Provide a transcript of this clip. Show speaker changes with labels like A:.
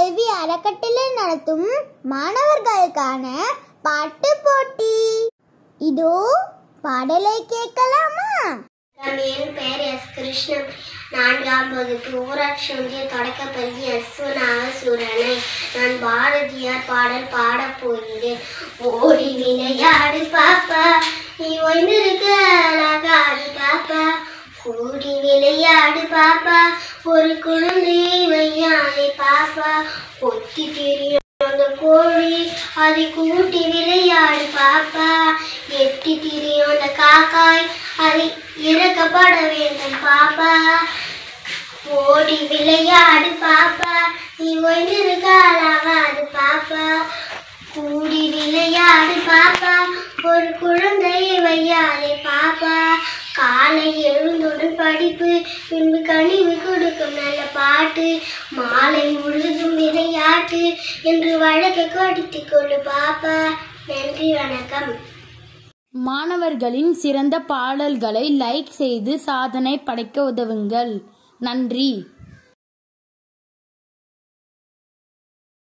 A: கல்வி அறக்கட்டளை நடத்தும் மாணவர்களுக்கான பாட்டு போட்டி இதோ பாடலை கேட்கலாமா
B: என் பெயர் எஸ் கிருஷ்ணன் நான்காம் வகுப்பு ஊராட்சி ஒன்றிய தொடக்கப்பள்ளி அஸ்வனாக சூரனை நான் பாரதியார் பாடல் பாடப் போகிறேன் ஓடி விளையாடு பாப்பா நீ ஒய்ந்திருக்க அழகாடு பாப்பா கூடி விளையாடு பாப்பா ஒரு குழந்தை வையாதே பாப்பா ஒத்தி தெரியும் அந்த கோழி அதை கூட்டி விளையாடு பாப்பா எட்டி திரியும் அந்த காக்காய் அதை இறக்கப்பட வேண்டும் பாப்பா ஓடி விளையாடு பாப்பா நீ ஒன்றிருக்காலாகாது பாப்பா கூடி விளையாடு பாப்பா ஒரு குழந்தை வையாதே பாப்பா காலை எழுந்துடன் படிப்பு பின்பு கனிவு கொடுக்கும் நல்ல பாட்டு மாலை முழுதும் விளையாட்டு என்று வழக்கை கொடுத்துக் கொள்ளு பாப்பா நன்றி வணக்கம்
C: மாணவர்களின் சிறந்த பாடல்களை லைக் செய்து சாதனை படைக்க உதவுங்கள் நன்றி